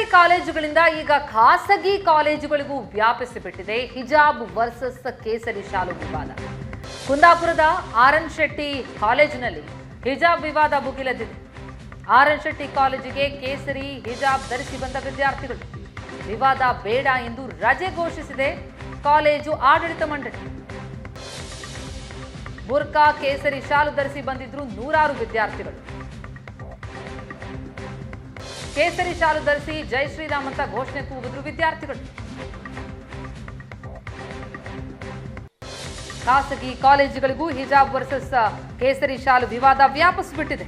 ಕಾಲೇಜುಗಳಿಂದ ಈಗ ಖಾಸಗಿ ಕಾಲೇಜುಗಳಿಗೂ ವ್ಯಾಪಿಸಿಬಿಟ್ಟಿದೆ ಹಿಜಾಬ್ ವರ್ಸಸ್ ಕೇಸರಿ ಶಾಲು ವಿವಾದ ಕುಂದಾಪುರದ ಆರ್ ಎನ್ ಶೆಟ್ಟಿ ಕಾಲೇಜಿನಲ್ಲಿ ಹಿಜಾಬ್ ವಿವಾದ ಭುಗಿಲೆದ್ದಿದೆ ಆರ್ ಎನ್ ಶೆಟ್ಟಿ ಕಾಲೇಜಿಗೆ ಕೇಸರಿ ಹಿಜಾಬ್ ಧರಿಸಿ ಬಂದ ವಿದ್ಯಾರ್ಥಿಗಳು ವಿವಾದ ಬೇಡ ಎಂದು ರಜೆ ಘೋಷಿಸಿದೆ ಕಾಲೇಜು ಆಡಳಿತ ಮಂಡಳಿ ಬುರ್ಕಾ ಕೇಸರಿ ಶಾಲು ಧರಿಸಿ ಬಂದಿದ್ರು ನೂರಾರು ವಿದ್ಯಾರ್ಥಿಗಳು ಕೇಸರಿ ಶಾಲು ಧರಿಸಿ ಜೈ ಶ್ರೀರಾಮ್ ಅಂತ ಘೋಷಣೆ ಕೂಗಿದ್ರು ವಿದ್ಯಾರ್ಥಿಗಳು ಖಾಸಗಿ ಕಾಲೇಜುಗಳಿಗೂ ಹಿಜಾಬ್ ವರ್ಸಸ್ ಕೇಸರಿ ಶಾಲು ವಿವಾದ ವ್ಯಾಪಿಸಿಬಿಟ್ಟಿದೆ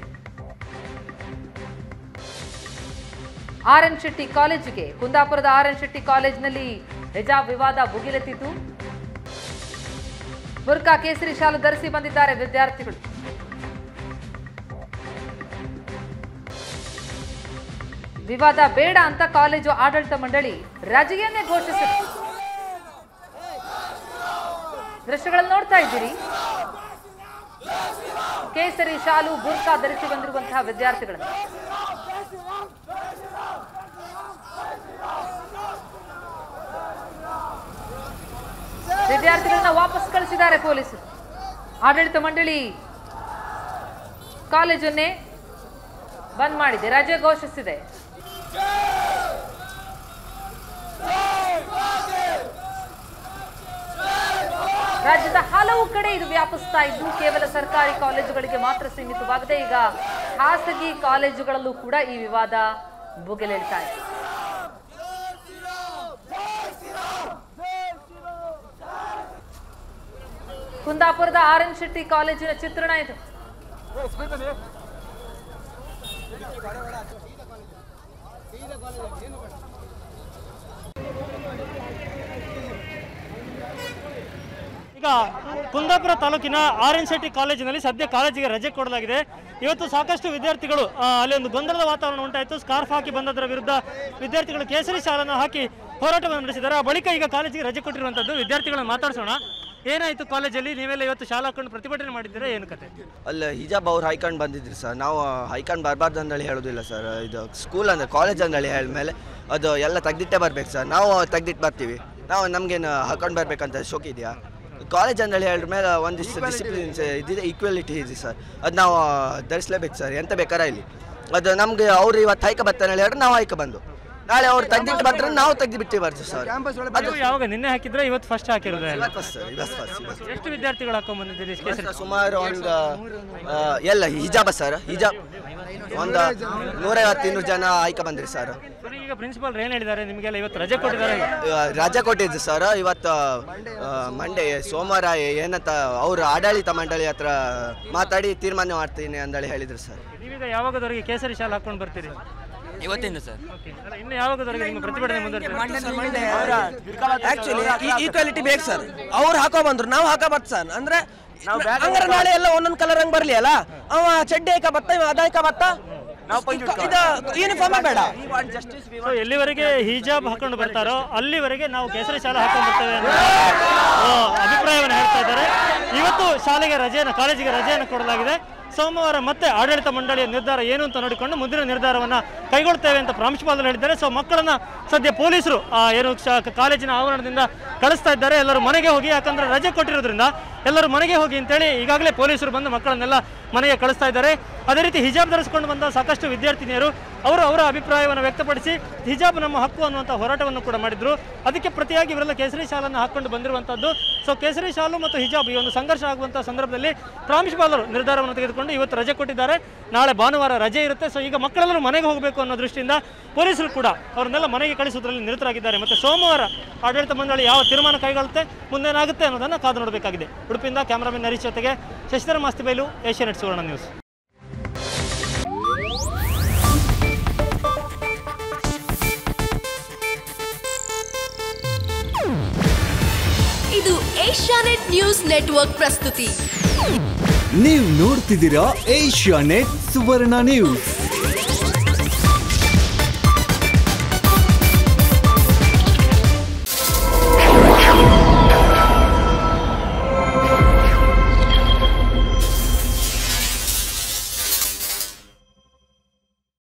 ಆರ್ ಎನ್ ಶೆಟ್ಟಿ ಕಾಲೇಜಿಗೆ ಕುಂದಾಪುರದ ಆರ್ ಎನ್ ಶೆಟ್ಟಿ ಕಾಲೇಜಿನಲ್ಲಿ ಹಿಜಾಬ್ ವಿವಾದ ಭುಗಿಲೆತ್ತಿತ್ತು ಬುರ್ಕಾ ಕೇಸರಿ ಶಾಲು ಧರಿಸಿ ಬಂದಿದ್ದಾರೆ ವಿದ್ಯಾರ್ಥಿಗಳು ವಿವಾದ ಬೇಡ ಅಂತ ಕಾಲೇಜು ಆಡಳಿತ ಮಂಡಳಿ ರಜೆಯನ್ನೇ ಘೋಷಿಸಿದೆ ದೃಶ್ಯಗಳಲ್ಲಿ ನೋಡ್ತಾ ಇದ್ದೀರಿ ಕೇಸರಿ ಶಾಲು ಬುರ್ಕಾ ಧರಿಸಿ ಬಂದಿರುವಂತಹ ವಿದ್ಯಾರ್ಥಿಗಳನ್ನು ವಿದ್ಯಾರ್ಥಿಗಳನ್ನ ವಾಪಸ್ ಕಳಿಸಿದ್ದಾರೆ ಪೊಲೀಸರು ಆಡಳಿತ ಮಂಡಳಿ ಕಾಲೇಜನ್ನೇ ಬಂದ್ ಮಾಡಿದೆ ರಜೆ ಘೋಷಿಸಿದೆ ರಾಜ್ಯದ ಹಲವು ಕಡೆ ಇದು ವ್ಯಾಪಿಸ್ತಾ ಇದ್ದು ಕೇವಲ ಸರ್ಕಾರಿ ಕಾಲೇಜುಗಳಿಗೆ ಮಾತ್ರ ಸೀಮಿತವಾಗದೆ ಈಗ ಖಾಸಗಿ ಕಾಲೇಜುಗಳಲ್ಲೂ ಕೂಡ ಈ ವಿವಾದ ಭುಗಿಲೇಳ್ತಾ ಇದೆ ಕುಂದಾಪುರದ ಆರ್ ಎನ್ ಶೆಟ್ಟಿ ಕಾಲೇಜಿನ ಚಿತ್ರಣ ಇದು ಈಗ ಕುಂದಾಪುರ ತಾಲೂಕಿನ ಆರ್ ಎನ್ ಶೆಟ್ಟಿ ಕಾಲೇಜಿನಲ್ಲಿ ಸದ್ಯ ಕಾಲೇಜಿಗೆ ರಜೆ ಕೊಡಲಾಗಿದೆ ಇವತ್ತು ಸಾಕಷ್ಟು ವಿದ್ಯಾರ್ಥಿಗಳು ಆ, ಅಲ್ಲಿ ಒಂದು ಗೊಂದಲದ ವಾತಾವರಣ ಉಂಟಾಯಿತು ಸ್ಕಾರ್ಫ್ ಹಾಕಿ ಬಂದದರ ವಿರುದ್ಧ ವಿದ್ಯಾರ್ಥಿಗಳು ಕೇಸರಿ ಶಾಲನ್ನು ಹಾಕಿ ಹೋರಾಟವನ್ನು ನಡೆಸಿದ್ದಾರೆ ಆ ಬಳಿಕ ಈಗ ಕಾಲೇಜಿಗೆ ರಜೆ ಕೊಟ್ಟಿರುವಂಥದ್ದು ವಿದ್ಯಾರ್ಥಿಗಳನ್ನು ಮಾತಾಡ್ಸೋಣ ಏನಾಯಿತು ಕಾಲೇಜಲ್ಲಿ ನೀವೆಲ್ಲ ಇವತ್ತು ಶಾಲಾ ಹಾಕೊಂಡು ಪ್ರತಿಭಟನೆ ಮಾಡಿದ್ದೀರಾ ಏನು ಕತೆ ಅಲ್ಲ ಹಿಜಾಬ್ ಅವ್ರು ಹೈಕಂಡ್ ಬಂದಿದ್ರು ಸರ್ ನಾವು ಹೈಕಂಡ್ ಬರಬಾರ್ದು ಅಂದೇಳಿ ಹೇಳೋದಿಲ್ಲ ಸರ್ ಇದು ಸ್ಕೂಲ್ ಅಂದರೆ ಕಾಲೇಜ್ ಅಂದೇಳಿ ಹೇಳಿದ್ಮೇಲೆ ಅದು ಎಲ್ಲ ತೆಗ್ದಿಟ್ಟೇ ಬರ್ಬೇಕು ಸರ್ ನಾವು ತೆಗ್ದಿಟ್ಟು ಬರ್ತೀವಿ ನಾವು ನಮಗೇನು ಹಾಕೊಂಡು ಬರ್ಬೇಕಂತ ಶೋಕ್ ಇದೆಯಾ ಕಾಲೇಜ್ ಅಂದೇಳಿ ಹೇಳಿದ ಮೇಲೆ ಒಂದಿಷ್ಟು ಡಿಸಿಪ್ಲಿನ್ಸ್ ಇದಿದೆ ಈಕ್ವಾಲಿಟಿ ಇದೆ ಸರ್ ಅದು ನಾವು ಧರಿಸ್ಲೇಬೇಕು ಸರ್ ಎಂತ ಬೇಕಾರ ಇಲ್ಲಿ ಅದು ನಮಗೆ ಅವ್ರು ಇವತ್ತು ಹೈಕ ಬರ್ತಾನೆ ಹೇಳಿದ್ರೆ ನಾವು ಹೈಕ ಬಂದು ನಾಳೆ ಅವ್ರು ತೆಗ್ದಿಟ್ಟು ಬರ್ತಾರೆ ನಾವು ತೆಗ್ದು ಬಿಟ್ಟು ಬರ್ತೀವಿ ಸರ್ ಅದು ನೀವು ಯಾವಾಗ ನಿನ್ನೆ ಹಾಕಿದ್ರೆ ಇವತ್ತು ಫಸ್ಟ್ ಹಾಕಿರೋದು ಎಲ್ಲ ಇವತ್ತು ಫಸ್ಟ್ ಸರ್ ಇವತ್ತು ಫಸ್ಟ್ ಇವತ್ತು ಎಷ್ಟು ವಿದ್ಯಾರ್ಥಿಗಳು ಹಾಕೊಂಡ್ ಬಂದಿದ್ದೀರಿ ಕೇಸರಿ ಇವತ್ತು ಸುಮಾರು ಒಂದು ಆ, ಎಲ್ಲ ಹಿಜಾಬ ಸರ್ ಹಿಜಾಬ್ ಒಂದು ನೂರೈವತ್ತು ಇನ್ನೂರು ಜನ ಆಯ್ಕೆ ಬಂದ್ರಿ ಸರ್ ಸರಿ, ಈಗ ಪ್ರಿನ್ಸಿಪಾಲ್ ಏನು ಹೇಳಿದ್ದಾರೆ ನಿಮಗೆಲ್ಲ ಇವತ್ತು ರಜೆ ಕೊಟ್ಟಿದ್ದಾರೆ ರಜೆ ಕೊಟ್ಟಿದ್ದು ಸರ್ ಇವತ್ತು ಆ, ಮಂಡೇ ಸೋಮವಾರ ಏನಂತ ಅವ್ರ ಆಡಳಿತ ಮಂಡಳಿ ಹತ್ರ ಮಾತಾಡಿ ತೀರ್ಮಾನ ಮಾಡ್ತೀನಿ ಅಂದೇಳಿ ಹೇಳಿದ್ರು ಸರ್ ನೀವೀಗ ಯಾವಾಗದವರೆಗೆ ಕೇಸರಿ ಶಾಲೆ ಹಾಕೊಂಡು ಬರ್ತೀರಿ ಇವತ್ತಿಂದ ಸರ್ ಓಕೆ ಅಲ್ಲ ಇನ್ನು ಯಾವಾಗದವರೆಗೆ ನಿಮ್ಮ ಪ್ರತಿಭಟನೆ ಮುಂದುವರಿತೀರಿ ಆಕ್ಚುಲಿ ಈಕ್ವಾಲಿಟಿ ಬೇಕು ಸರ್ ಅವ್ರು ಹಾಕೋ ಬಂದ್ರು ನಾವು ಹಾಕೋ ಬತ್ ಸರ್ ಅಂದ್ರೆ ಹಂಗಾರೆ ನಾಳೆ ಎಲ್ಲ ಒಂದೊಂದ್ ಕಲರ್ ಹಂಗ್ ಬರ್ಲಿ ಅಲ್ಲ ಅವ ಚಡ್ಡಿ ಹಾಕ ಬತ್ತ ಇವ ಅದ ಹಾಕ ಬತ್ತ ಇದು ಯೂನಿಫಾರ್ಮ್ ಬೇಡ ಸೊ ಎಲ್ಲಿವರೆಗೆ ಹಿಜಾಬ್ ಹಾಕೊಂಡು ಬರ್ತಾರೋ ಅಲ್ಲಿವರೆಗೆ ನಾವು ಕೇಸರಿ ಶಾಲೆ ಹಾಕೊಂಡು ಬರ್ತೇವೆ ಅನ್ನೋ ಆ, ಅಭಿಪ್ರಾಯವನ್ನು ಹೇಳ್ತಾ ಇದ್ದಾರೆ ಇವತ್ತು ಶಾಲೆಗೆ ರಜೆಯನ್ನು ಕಾಲೇಜಿಗೆ ರಜೆಯನ್ನು ಕೊಡಲಾಗಿದೆ ಸೋಮವಾರ ಮತ್ತೆ ಆಡಳಿತ ಮಂಡಳಿಯ ನಿರ್ಧಾರ ಏನು ಅಂತ ನೋಡಿಕೊಂಡು ಮುಂದಿನ ನಿರ್ಧಾರವನ್ನು ಕೈಗೊಳ್ತೇವೆ ಅಂತ ಪ್ರಾಂಶುಪಾಲರು ಹೇಳಿದ್ದಾರೆ ಸೊ ಮಕ್ಕಳನ್ನ ಸದ್ಯ ಪೊಲೀಸರು ಆ, ಏನು ಶ- ಕಾಲೇಜಿನ ಆವರಣದಿಂದ ಕಳಿಸ್ತಾ ಇದ್ದಾರೆ ಎಲ್ಲರೂ ಮನೆಗೆ ಹೋಗಿ ಯಾಕಂದ್ರೆ ರಜೆ ಕೊಟ್ಟಿರೋದ್ರಿಂದ ಎಲ್ಲರೂ ಮನೆಗೆ ಹೋಗಿ ಅಂತೇಳಿ ಈಗಾಗಲೇ ಪೊಲೀಸರು ಬಂದು ಮಕ್ಕಳನ್ನೆಲ್ಲ ಮನೆಗೆ ಕಳಿಸ್ತಾ ಇದ್ದಾರೆ ಅದೇ ರೀತಿ ಹಿಜಾಬ್ ಧರಿಸಿಕೊಂಡು ಬಂದ ಸಾಕಷ್ಟು ವಿದ್ಯಾರ್ಥಿನಿಯರು ಅವರು ಅವರ ಅಭಿಪ್ರಾಯವನ್ನು ವ್ಯಕ್ತಪಡಿಸಿ ಹಿಜಾಬ್ ನಮ್ಮ ಹಕ್ಕು ಅನ್ನುವಂಥ ಹೋರಾಟವನ್ನು ಕೂಡ ಮಾಡಿದ್ರು ಅದಕ್ಕೆ ಪ್ರತಿಯಾಗಿ ಇವರೆಲ್ಲ ಕೇಸರಿ ಶಾಲನ್ನು ಹಾಕೊಂಡು ಬಂದಿರುವಂಥದ್ದು ಸೊ ಕೇಸರಿ ಶಾಲು ಮತ್ತು ಹಿಜಾಬ್ ಈ ಒಂದು ಸಂಘರ್ಷ ಆಗುವಂಥ ಸಂದರ್ಭದಲ್ಲಿ ಪ್ರಾಂಶುಪಾಲರು ನಿರ್ಧಾರವನ್ನು ತೆಗೆದುಕೊಂಡು ಇವತ್ತು ರಜೆ ಕೊಟ್ಟಿದ್ದಾರೆ ನಾಳೆ ಭಾನುವಾರ ರಜೆ ಇರುತ್ತೆ ಸೊ ಈಗ ಮಕ್ಕಳೆಲ್ಲರೂ ಮನೆಗೆ ಹೋಗಬೇಕು ಅನ್ನೋ ದೃಷ್ಟಿಯಿಂದ ಪೊಲೀಸರು ಕೂಡ ಅವ್ರನ್ನೆಲ್ಲ ಮನೆಗೆ ಕಳಿಸೋದ್ರಲ್ಲಿ ನಿರತರಾಗಿದ್ದಾರೆ ಮತ್ತು ಸೋಮವಾರ ಆಡಳಿತ ಮಂಡಳಿ ಯಾವ ತೀರ್ಮಾನ ಕೈಗೊಳ್ಳುತ್ತೆ ಮುಂದೇನಾಗುತ್ತೆ ಅನ್ನೋದನ್ನು ಕಾದು ನೋಡಬೇಕಾಗಿದೆ ಉಡುಪಿಯಿಂದ ಕ್ಯಾಮರಾಮನ್ ಹರೀಶ್ ಜೊತೆಗೆ ಶಶಿಧರ ಮಾಸ್ತಿಬೈಲು ಏಷ್ಯಾನೆಟ್ ಸುವರ್ಣ ನ್ಯೂಸ್ ಇದು ಏಷ್ಯಾನೆಟ್ ನ್ಯೂಸ್ ನೆಟ್ವರ್ಕ್ ಪ್ರಸ್ತುತಿ ನೀವು ನೋಡ್ತಿದ್ದೀರಾ ಏಷ್ಯಾ ನೆಟ್ ಸುವರ್ಣ ನ್ಯೂಸ್